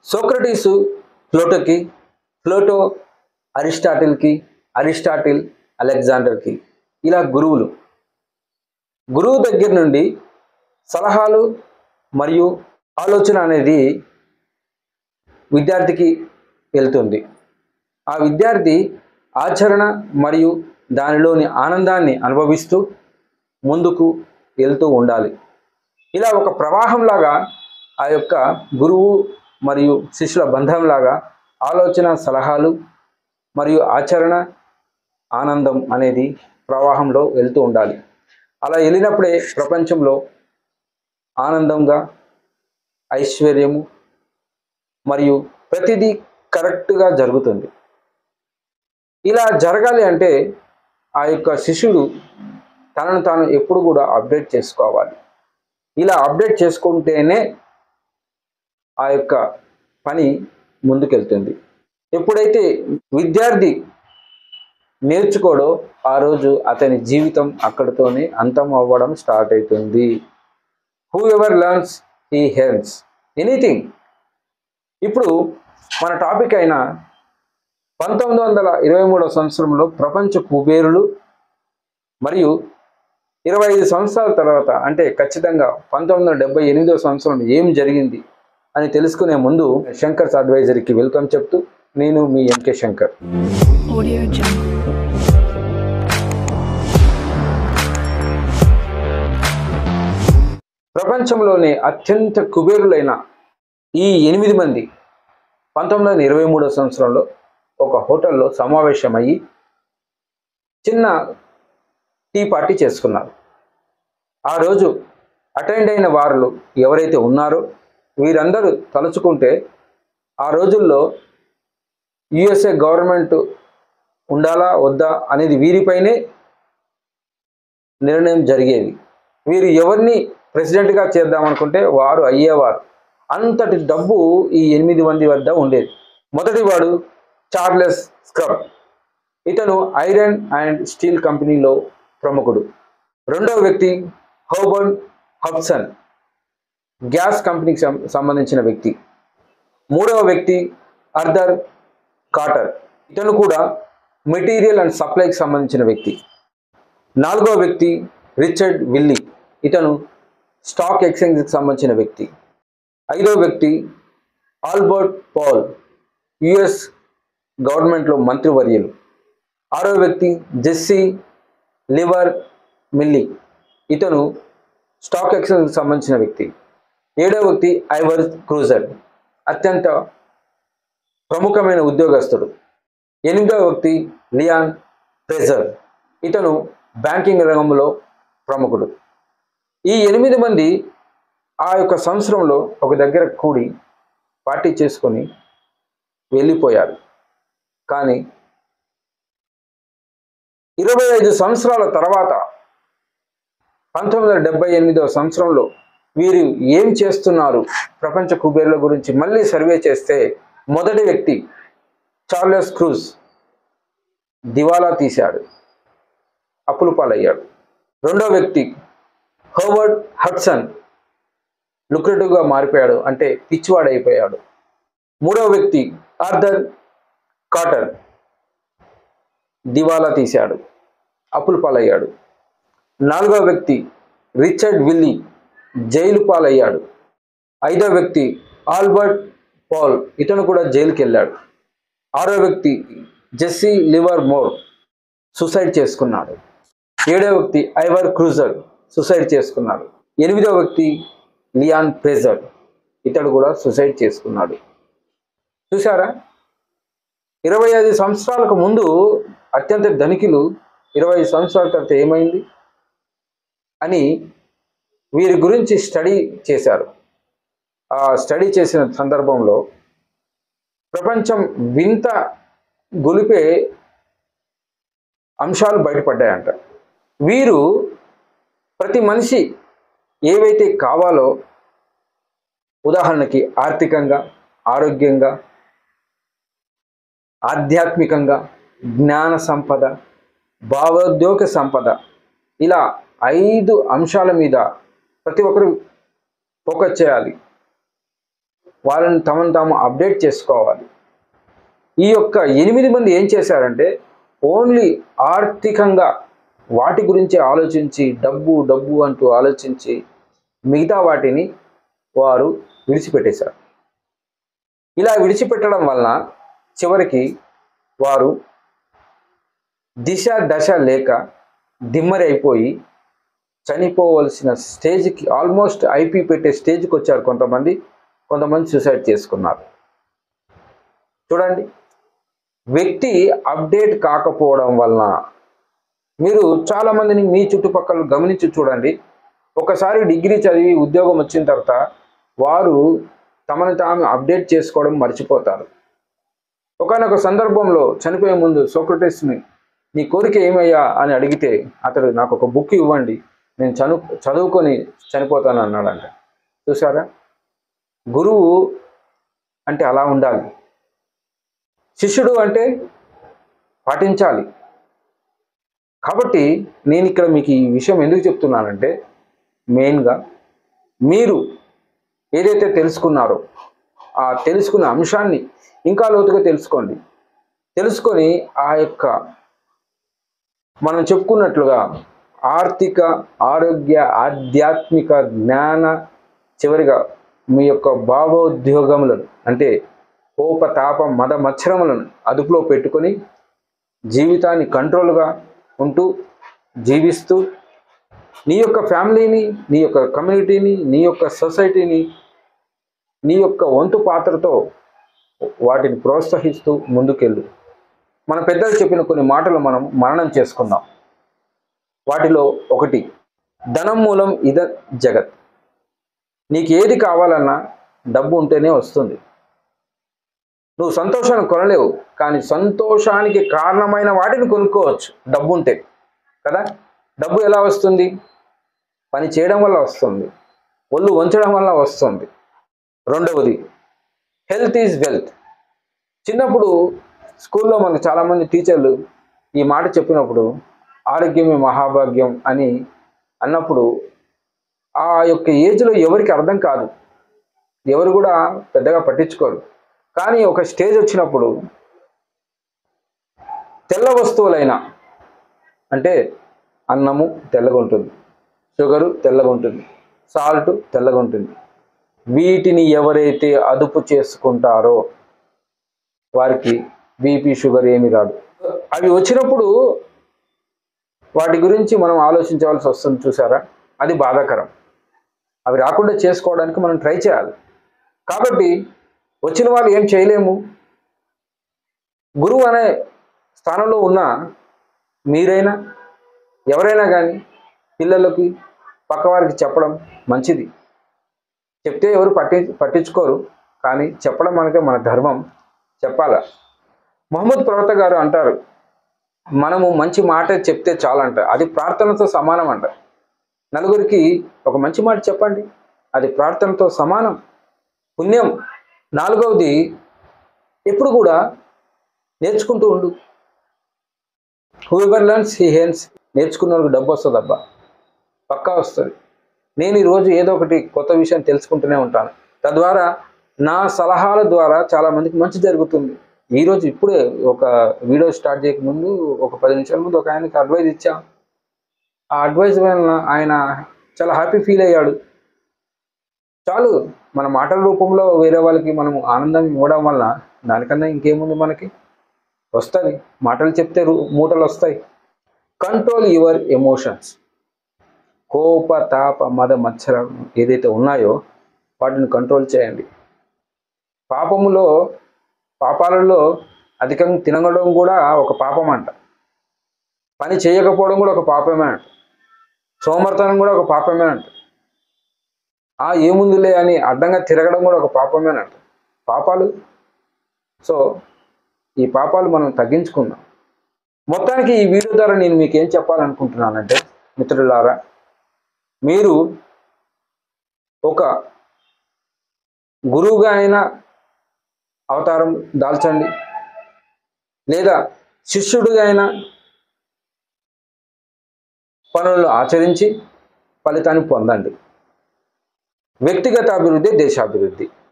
Socrates ప్లోటోకి ప్లోటో అరిస్టాటిల్కి Aristotle అలెగ్జాండర్కి ఇలా గురువులు గురువు దగ్గర నుండి సలహాలు మరియు ఆలోచన అనేది విద్యార్థికి వెళ్తుంది ఆ విద్యార్థి ఆచరణ మరియు దానిలోని ఆనందాన్ని అనుభవిస్తూ ముందుకు వెళ్తూ ఉండాలి ఇలా ఒక ప్రవాహంలాగా ఆ యొక్క గురువు మరియు శిష్యుల బంధంలాగా ఆలోచన సలహాలు మరియు ఆచరణ ఆనందం అనేది ప్రవాహంలో వెళ్తూ ఉండాలి అలా వెళ్ళినప్పుడే ప్రపంచంలో ఆనందంగా ఐశ్వర్యము మరియు ప్రతిదీ కరెక్ట్గా జరుగుతుంది ఇలా జరగాలి అంటే ఆ యొక్క శిష్యుడు తనను తాను ఎప్పుడు కూడా అప్డేట్ చేసుకోవాలి ఇలా అప్డేట్ చేసుకుంటేనే ఆ యొక్క పని ముందుకెళ్తుంది ఎప్పుడైతే విద్యార్థి నేర్చుకోడో ఆ రోజు అతని జీవితం అక్కడితోనే అంతం అవ్వడం స్టార్ట్ అవుతుంది whoever learns he helps anything ఇప్పుడు మన టాపిక్ అయిన పంతొమ్మిది వందల ఇరవై మూడవ సంవత్సరంలో ప్రపంచ కుబేరులు మరియు ఇరవై ఐదు సంవత్సరాల తర్వాత అంటే ఖచ్చితంగా పంతొమ్మిది వందల డెబ్బై ఎనిమిదవ సంవత్సరంలో ఏం జరిగింది అని తెలుసుకునే ముందు శంకర్స్ అడ్వైజరీకి వెల్కమ్ చెప్తూ నేను మీ ఎంకే శంకర్ Audio Jungle. ప్రపంచంలోనే అత్యంత కుబేరులైన ఈ ఎనిమిది మంది పంతొమ్మిది వందల ఇరవై మూడవ సంవత్సరంలో ఒక హోటల్లో సమావేశమయ్యి చిన్న టీ పార్టీ చేసుకున్నారు ఆ రోజు అటెండ్ అయిన వారు ఎవరైతే ఉన్నారో వీరందరూ తలుచుకుంటే ఆ రోజుల్లో యుఎస్ఏ గవర్నమెంట్ ఉండాలా వద్దా అనేది వీరిపైనే నిర్ణయం జరిగేది వీరు ఎవరిని ప్రెసిడెంట్గా చేద్దామనుకుంటే వారు అయ్యేవారు అంతటి డబ్బు ఈ ఎనిమిది మంది వద్ద ఉండేది మొదటివాడు చార్లెస్ స్క్రబ్ ఇతను ఐరన్ అండ్ స్టీల్ కంపెనీలో ప్రముఖుడు రెండవ వ్యక్తి హోబర్న్ హబ్సన్ గ్యాస్ కంపెనీకి సం- సంబంధించిన వ్యక్తి మూడవ వ్యక్తి అర్దర్ కాటర్ ఇతను కూడా మెటీరియల్ అండ్ సప్లైకి సంబంధించిన వ్యక్తి నాలుగవ వ్యక్తి రిచర్డ్ విల్లీ ఇతను స్టాక్ ఎక్స్చేంజ్కి సంబంధించిన వ్యక్తి ఐదవ వ్యక్తి ఆల్బర్ట్ పాల్ యుఎస్ గవర్నమెంట్లో మంత్రివర్యులు ఆరో వ్యక్తి జెస్సీ లివర్ మిల్లీ ఇతను స్టాక్ ఎక్స్చేంజ్కి సంబంధించిన వ్యక్తి ఏడవ వ్యక్తి ఐవర్ క్రూజర్ అత్యంత ప్రముఖమైన ఉద్యోగస్తుడు ఎనిమిదవ వ్యక్తి లియాన్ ప్రెజర్ ఇతను బ్యాంకింగ్ రంగంలో ప్రముఖుడు ఈ ఎనిమిది మంది ఆ యొక్క సంవత్సరంలో ఒక దగ్గర కూడి పార్టీ చేసుకొని వెళ్ళిపోయారు కానీ ఇరవై ఐదు సంవత్సరాల తర్వాత పంతొమ్మిది వందల డెబ్బై ఎనిమిదవ సంవత్సరంలో వీరు ఏం చేస్తున్నారు ప్రపంచ కుబేర్ల గురించి మళ్ళీ సర్వే చేస్తే మొదటి వ్యక్తి చార్లెస్ క్రూజ్ దివాలా తీశాడు అప్పుల పాలయ్యాడు రెండో వ్యక్తి హోవర్డ్ హడ్సన్ లుక్రేటివ్గా మారిపోయాడు అంటే పిచ్చివాడైపోయాడు మూడవ వ్యక్తి ఆర్థర్ కాటర్ దివాలా తీశాడు అప్పుల పాలయ్యాడు నాలుగవ వ్యక్తి రిచర్డ్ విల్లీ జైలు పాలయ్యాడు ఐదవ వ్యక్తి ఆల్బర్ట్ పాల్ ఇతను కూడా జైలుకి వెళ్ళాడు ఆరో వ్యక్తి జెస్సీ లివర్ మోర్ సూసైడ్ చేసుకున్నాడు ఏడవ వ్యక్తి ఐవర్ క్రూజర్ సూసైడ్ చేసుకున్నాడు ఎనిమిదవ వ్యక్తి లియాన్ ప్రెజర్ ఇతడు కూడా సూసైడ్ చేసుకున్నాడు చూసారా ఇరవై ఐదు సంవత్సరాలకు ముందు అత్యంత ధనికులు ఇరవై ఐదు సంవత్సరాల తర్వాత ఏమైంది అని వీరి గురించి స్టడీ చేశారు ఆ స్టడీ చేసిన సందర్భంలో ప్రపంచం వింత గొలిపే అంశాలు బయటపడ్డాయంట వీరు ప్రతి మనిషి ఏవైతే కావాలో ఉదాహరణకి ఆర్థికంగా ఆరోగ్యంగా ఆధ్యాత్మికంగా జ్ఞాన సంపద భావోద్యోగ సంపద ఇలా ఐదు అంశాల మీద ప్రతి ఒక్కరు ఫోకస్ చేయాలి వాళ్ళని తమను తాము అప్డేట్ చేసుకోవాలి ఈ యొక్క ఎనిమిది మంది ఏం చేశారంటే ఓన్లీ ఆర్థికంగా వాటి గురించి ఆలోచించి డబ్బు డబ్బు అంటూ ఆలోచించి మిగతా వాటిని వారు విడిచిపెట్టేశారు ఇలా విడిచిపెట్టడం వలన చివరికి వారు దిశ దశ లేక దిమ్మరి అయిపోయి చనిపోవలసిన స్టేజ్కి ఆల్మోస్ట్ ఐపీ పెట్టే స్టేజ్కి వచ్చారు కొంతమంది కొంతమంది సూసైడ్ చేసుకున్నారు చూడండి వ్యక్తి అప్డేట్ కాకపోవడం వలన మీరు చాలామందిని మీ చుట్టుపక్కల గమనించి చూడండి ఒకసారి డిగ్రీ చదివి ఉద్యోగం వచ్చిన తర్వాత వారు తమను తాము అప్డేట్ చేసుకోవడం మర్చిపోతారు ఒకనొక సందర్భంలో చనిపోయే ముందు సోక్రటిస్ని నీ కోరిక ఏమయ్యా అని అడిగితే అతడు నాకు ఒక బుక్ ఇవ్వండి నేను చను చదువుకొని చనిపోతాను అన్నాడంట చూసారా గురువు అంటే అలా ఉండాలి శిష్యుడు అంటే పాటించాలి కాబట్టి నేను ఇక్కడ మీకు ఈ విషయం ఎందుకు చెప్తున్నానంటే మెయిన్గా మీరు ఏదైతే తెలుసుకున్నారో ఆ తెలుసుకున్న అంశాన్ని ఇంకా లోతుగా తెలుసుకోండి తెలుసుకొని ఆ యొక్క మనం చెప్పుకున్నట్లుగా ఆర్థిక ఆరోగ్య ఆధ్యాత్మిక జ్ఞాన చివరిగా మీ యొక్క భావోద్యోగములను అంటే కోప తాప మద మత్సరములను అదుపులో పెట్టుకొని జీవితాన్ని కంట్రోల్గా ఉంటూ జీవిస్తూ నీ యొక్క ఫ్యామిలీని నీ యొక్క కమ్యూనిటీని నీ యొక్క సొసైటీని నీ యొక్క వంతు పాత్రతో వాటిని ప్రోత్సహిస్తూ ముందుకెళ్ళు మన పెద్దలు చెప్పిన కొన్ని మాటలు మనం మననం చేసుకుందాం వాటిలో ఒకటి ధనం మూలం ఇద జగత్ నీకు ఏది కావాలన్నా డబ్బు ఉంటేనే వస్తుంది నువ్వు సంతోషాన్ని కొనలేవు కానీ సంతోషానికి కారణమైన వాటిని కొనుక్కోవచ్చు డబ్బు ఉంటే కదా డబ్బు ఎలా వస్తుంది పని చేయడం వల్ల వస్తుంది ఒళ్ళు వంచడం వల్ల వస్తుంది రెండవది హెల్త్ ఈజ్ వెల్త్ చిన్నప్పుడు స్కూల్లో మనకు చాలామంది టీచర్లు ఈ మాట చెప్పినప్పుడు ఆరోగ్యమే మహాభాగ్యం అని అన్నప్పుడు ఆ యొక్క ఏజ్లో ఎవరికి అర్థం కాదు ఎవరు కూడా పెద్దగా పట్టించుకోరు కానీ ఒక స్టేజ్ వచ్చినప్పుడు తెల్ల వస్తువులైన అంటే అన్నము తెల్లగా ఉంటుంది షుగరు తెల్లగా ఉంటుంది సాల్ట్ తెల్లగా ఉంటుంది వీటిని ఎవరైతే అదుపు చేసుకుంటారో వారికి బీపీ షుగర్ ఏమి రాదు అవి వచ్చినప్పుడు వాటి గురించి మనం ఆలోచించవలసి వస్తుంది చూసారా అది బాధాకరం అవి రాకుండా చేసుకోవడానికి మనం ట్రై చేయాలి కాబట్టి వచ్చిన వాళ్ళు ఏం చేయలేము గురువు అనే స్థానంలో ఉన్న మీరైనా ఎవరైనా కానీ పిల్లలకి పక్కవారికి చెప్పడం మంచిది చెప్తే ఎవరు పట్టి పట్టించుకోరు కానీ చెప్పడం మనకే మన ధర్మం చెప్పాల మహమ్మద్ ప్రవక్త గారు అంటారు మనము మంచి మాట చెప్తే చాలంట అది ప్రార్థనతో సమానం అంట నలుగురికి ఒక మంచి మాట చెప్పండి అది ప్రార్థనతో సమానం పుణ్యం నాలుగవది ఎప్పుడు కూడా నేర్చుకుంటూ ఉండు whoever learns he hence నేర్చుకున్న వాళ్ళకి డబ్బు వస్తుంది అబ్బా పక్కా వస్తుంది నేను ఈరోజు ఏదో ఒకటి కొత్త విషయం తెలుసుకుంటూనే ఉంటాను తద్వారా నా సలహాల ద్వారా చాలా మందికి మంచి జరుగుతుంది ఈరోజు ఇప్పుడే ఒక వీడియో స్టార్ట్ చేయకముందు ఒక పది నిమిషాల ముందు ఒక ఆయనకి అడ్వైజ్ ఇచ్చాం ఆ అడ్వైజ్ వలన ఆయన చాలా హ్యాపీ ఫీల్ అయ్యాడు చాలు మన మాటల రూపంలో వేరే వాళ్ళకి మనం ఆనందం ఇవ్వడం వల్ల దానికన్నా ఇంకేముంది మనకి వస్తుంది మాటలు చెప్తే రు- మూటలు వస్తాయి కంట్రోల్ యువర్ ఎమోషన్స్ కోప తాప మద మత్సరం ఏదైతే ఉన్నాయో వాటిని కంట్రోల్ చేయండి పాపములో పాపాలలో అధికంగా తినగడం కూడా ఒక పాపం అంట పని చేయకపోవడం కూడా ఒక పాపమే అంట సోమర్తనం కూడా ఒక పాపమే అంట ఆ ఏముందిలే అని అడ్డంగా తిరగడం కూడా ఒక పాపమేనంట పాపాలు సో ఈ పాపాలు మనం తగ్గించుకుందాం మొత్తానికి ఈ వీడియో ద్వారా నేను మీకు ఏం చెప్పాలనుకుంటున్నానంటే మిత్రులారా మీరు ఒక గురువుగా అయినా అవతారం దాల్చండి లేదా శిష్యుడిగా అయినా పనులను ఆచరించి ఫలితాన్ని పొందండి వ్యక్తిగత అభివృద్ధి దేశాభివృద్ధి